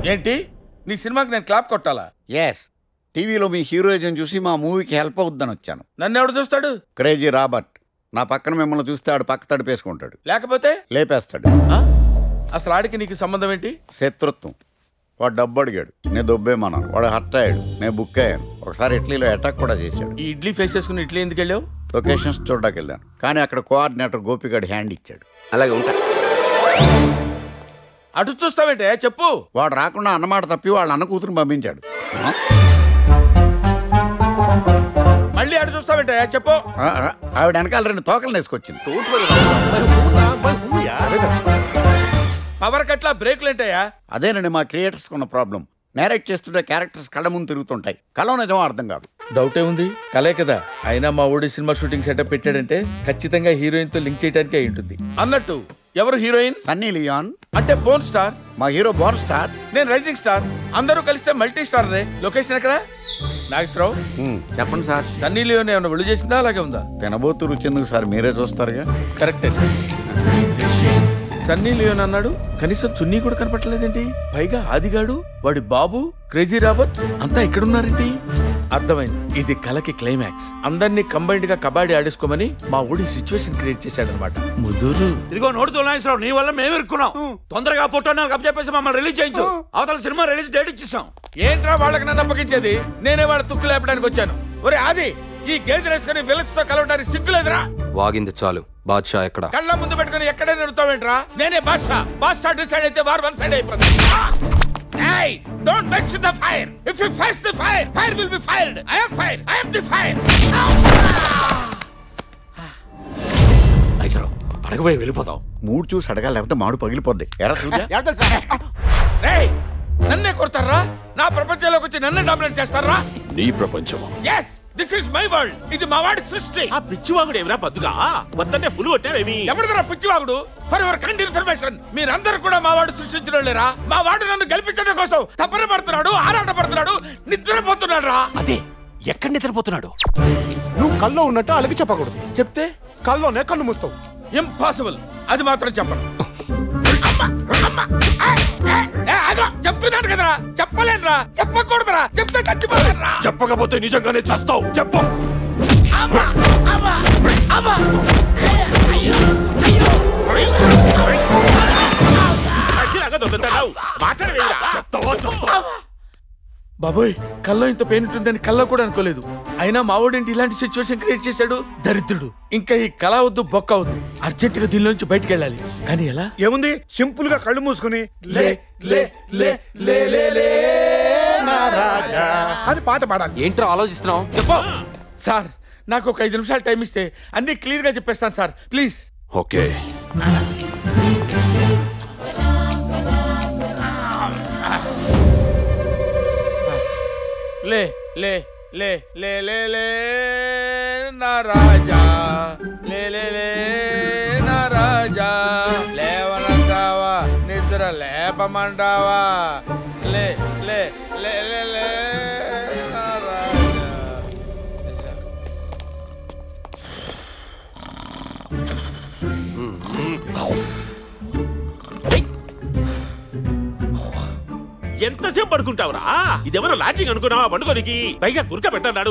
ఏంటి నీ సినిమాకి నేను క్లాప్ కొట్టాలా ఎస్ టీవీలో మీ హీరోయిజం చూసి మా మూవీకి హెల్ప్ అవుద్దని వచ్చాను నన్ను ఎవడు చూస్తాడు క్రేజీ రాబర్ట్ నా పక్కన మిమ్మల్ని చూస్తే ఆడు పక్క తడిపేసుకుంటాడు లేకపోతే లేపేస్తాడు ఆ? అసలు ఆడికి నీకు సంబంధం ఏంటి శత్రుత్వం వాడు డబ్బు అడిగాడు నేను దొబ్బేమన్నాను వాడు హర్ట్ అయ్యాడు నేను బుక్ అయ్యాను ఒకసారి ఇటలీలో అటాక్ కూడా చేశాడు ఈ ఇడ్లీ ఫేస్ చేసుకుని ఇడ్లీ ఎందుకు వెళ్ళావు లొకేషన్స్ చూడడానికి వెళ్ళాను కానీ అక్కడ కోఆర్డినేటర్ గోపిగాడు హ్యాండ్ ఇచ్చాడు అలాగే ఉంటా అటు చూస్తావేంటే చెప్పు వాడు రాకుండా అన్నమాట తప్పి వాళ్ళ అన్న కూతురు పంపించాడు ఆ? మళ్ళీ అటు చూస్తావేంటే చెప్పు ఆ, ఆ, ఆవిడ వెనకాల రెండు తోకలు వేసుకొచ్చింది పవర్ కట్ల బ్రేక్లు ఏంటయ్యా అదేనండి మా క్రియేటర్స్ ఉన్న ప్రాబ్లం నేరేట్ చేస్తుంటే క్యారెక్టర్స్ కళ్ళ ముందు తిరుగుతుంటాయి కళ నిజమో అర్థం కాదు డౌటే ఉంది కలే కదా అయినా మా ఊడి సినిమా షూటింగ్ సెటప్ పెట్టాడంటే ఖచ్చితంగా హీరోయిన్ తో లింక్ చేయడానికి అయి ఉంటుంది అన్నట్టు ఎవరు హీరోయిన్ సన్నీ లియాన్ అంటే పోన్ స్టార్ మా హీరో బోర్ స్టార్ నేను రైజింగ్ స్టార్ అందరూ కలిస్తే మల్టీ స్టార్ రే లొకేషన్ ఎక్కడ నాగేశ్వరరావు హ్మ్, చెప్పండి సార్ సన్నీ లియోన్ ఏమైనా విడుదల చేసిందా అలాగే ఉందా తినబోతు రుచెందుకు సార్ మీరే చూస్తారుగా కరెక్టే సన్నీ లియోన్ అన్నాడు కనీసం చున్నీ కూడా కనపట్టలేదేంటి పైగా ఆదిగాడు వాడి బాబు క్రేజీ రాబర్ట్ అంతా ఇక్కడున్నారేంటి అర్థమైంది ఇది కలకి క్లైమాక్స్ అందరినీ కంబైన్డ్ గా కబాడీ ఆడేసుకోమని మా ఊడి సిచ్యువేషన్ క్రియేట్ చేశాడనమాట ముదురు ఇదిగో నోటుతో నాగేశ్వరరావు నీ వల్ల మేము ఇరుక్కున్నాం తొందరగా పుట్టాను కప్ చెప్పేసి మమ్మల్ని రిలీజ్ చేయించు అవతల సినిమా రిలీజ్ డేట్ ఇచ్చేసాం ఏంట్రా వాళ్ళకి నన్ను అప్పగించేది నేనే వాళ్ళ తుక్కు లేపడానికి వచ్చాను ఒరే ఆది ఈ గేదె వేసుకుని విలన్స్ తో కలవడానికి సిగ్గులేదురా వాగింది చాలు బాద్షా ఎక్కడ కళ్ళ ముందు పెట్టుకుని ఎక్కడే నిరుతావేంట్రా నేనే బాద్షా బాద్షా డిసైడ్ అయితే వార్ వన్ సైడ్ అయిపోతుంది Hey, don't mess with the fire. If you face the fire, fire will be fired. I am fire. I am the fire. Nageswararao అడగబోయి వెళ్ళిపోతాం మూడు చూసి అడగాలి లేకపోతే మాడు పగిలిపోద్ది ఎరా సూర్య Hey, నన్నే కొడతారా నా ప్రపంచంలోకి వచ్చి నన్నే డామినేట్ చేస్తారా నీ ప్రపంచమా yes this is my world ఇది మా వాడి సృష్టి ఆ పిచ్చివాగుడు ఏమిరా బద్దుగా వద్దంటే ఫుల్ కొట్టావేమి ఎవరిదరా పిచ్చివాగుడు ఫర్ యువర్ కైండ్ ఇన్ఫర్మేషన్ మీరందరూ కూడా మా వాడు సృష్టించిన లేరా మా వాడు నన్ను గెలిపించడం కోసం తప్పన పడుతున్నాడు ఆరాట పడుతున్నాడు నిద్రపోతున్నాడు రా అదే ఎక్కడ నిద్రపోతున్నాడు నువ్వు కల్లో ఉన్నట్టు అలాగే చెప్పకూడదు చెప్తే కల్లోనే కన్ను మూస్తావు ఇంపాసిబుల్ అది మాత్రం చెప్పను అమ్మ! అమ్మ! ఏయ్! ఏయ్! ఏయ్, ఆగు! చెప్తున్నాను కదరా చెప్పలేనురా చెప్పకూడదురా చెప్తే చచ్చిపోతానురా చెప్పకపోతే నిజంగానే చస్తావు చెప్పు అమ్మ! అమ్మ! అమ్మ! అయ్యో! అయ్యో! చెప్తావా చస్తావా బాబోయ్ కల్లో ఇంత పెయిన్ ఉంటుందని కల్లో కూడా అనుకోలేదు అయినా మావోడేంటి ఇలాంటి సిచ్యువేషన్ క్రియేట్ చేశాడు దరిద్రుడు ఇంకా ఈ కళ వద్దు బొక్క వద్దు అర్జెంట్ గా దీనిలోంచి బయటికి వెళ్ళాలి కానీ ఎలా ఏముంది సింపుల్ గా కళ్ళు మూసుకుని లే లే లే లే లే లే నా రాజా అని పాట పాడాలి ఏంట్రా ఆలోచిస్తున్నావు చెప్పు సార్ నాకు ఒక ఐదు నిమిషాలు టైం ఇస్తే అన్ని క్లియర్ గా చెప్పేస్తాను సార్ ప్లీజ్ ఓకే లే లే లే లే లే లే నా రాజా లే లే లే నా రాజా లేవనంటావా నిద్ర లేపమంటావా లే లే లే లే లే నా రాజా ఎంతసేపు పడుకుంటావురా ఇదేమన్నా లాడ్జింగ్ అనుకున్నావా పండుకోనికి పైగా గురక పెట్టన్నాడు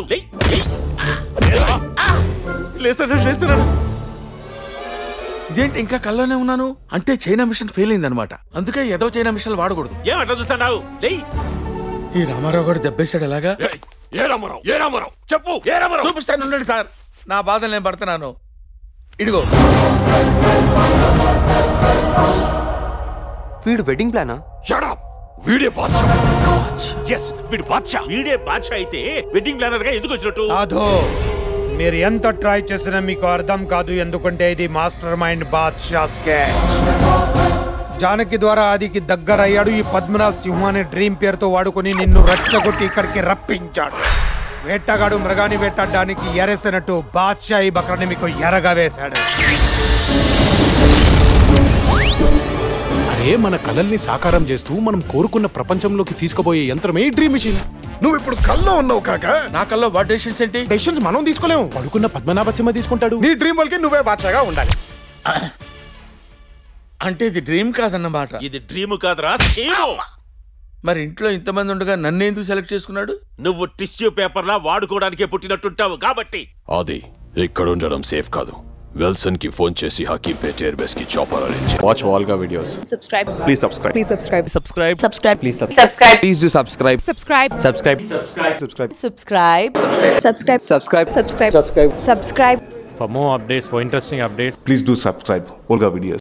లేస్తున్నాడు లేస్తున్నాడు ఇదేంటి ఇంకా కల్లోనే ఉన్నాను అంటే చైనా మిషన్ ఫెయిల్ అయింది అనమాట అందుకే ఏదో చైనా మిషన్ వాడకూడదు ఏమట్లా చూస్తున్నావు లేయ్ ఈ రామారావు గారు దెబ్బేశాడు ఎలాగా ఏయ్, ఏ రామారావు ఏ రామారావు చెప్పు ఏ రామారావు చూపిస్తాను ఉండండి సార్ నా బాధలు నేను పడుతున్నాను ఇడిగో వీడు వెడ్డింగ్ ప్లానా షడప్ వీడే బాద్షా ఎస్ వీడు బాద్షా వీడే బాద్షా అయితే వెడ్డింగ్ ప్లానర్ గా ఎందుకు వచ్చినట్టు సాధు మీరు ఎంత ట్రై చేసినా మీకు అర్థం కాదు ఎందుకంటే ఇది master mind Badshah sketch Janaki ద్వారా ఆదికి దగ్గర అయ్యాడు ఈ పద్మనాభ్ సింహ అనే డ్రీమ్ పేరుతో వాడుకొని నిన్ను రచ్చగొట్టి ఇక్కడికి రప్పించాడు వేటగాడు మృగాన్ని వేటాడడానికి ఎరేసినట్టు బాద్షా ఈ బక్రని మీకు ఎరగా వేశాడు అరే మన కలల్ని సాకారం చేస్తూ మనం కోరుకున్న ప్రపంచంలోకి తీసుకుపోయే యంత్రమే ఈ డ్రీమ్ మిషన్ నువ్వు ఇప్పుడు కల్లో ఉన్నావు కాక నా కల్లో వాట్ డెసిషన్స్ ఏంటి డెసిషన్స్ మనం తీసుకోలేము పడుకున్న పద్మనాభ సింహ తీసుకుంటాడు నీ డ్రీమ్ వాళ్ళకి నువ్వే బాద్షాగా ఉండాలి అంటే ఇది డ్రీమ్ కాదన్నమాట ఇది డ్రీమ్ కాదురా స్కీము మరి ఇంట్లో ఇంతమంది ఉండగా నన్ను ఎందుకు సెలెక్ట్ చేసుకున్నాడు నువ్వు టిష్యూ పేపర్లా వాడుకోవడానికే పుట్టినట్టుంటావు కాబట్టి అది ఇక్కడ ఉండడం సేఫ్ కాదు విల్సన్ కి ఫోన్ చేసి హకీంపేట్ ఎయిర్ బేస్ కి chopper arrange Watch Volga videos. subscribe Please subscribe. please subscribe Subscribe. subscribe Please subscribe. subscribe please do subscribe subscribe Subscribe. Subscribe. subscribe subscribe subscribe subscribe subscribe subscribe For more updates, for interesting updates, Please do subscribe. Volga videos.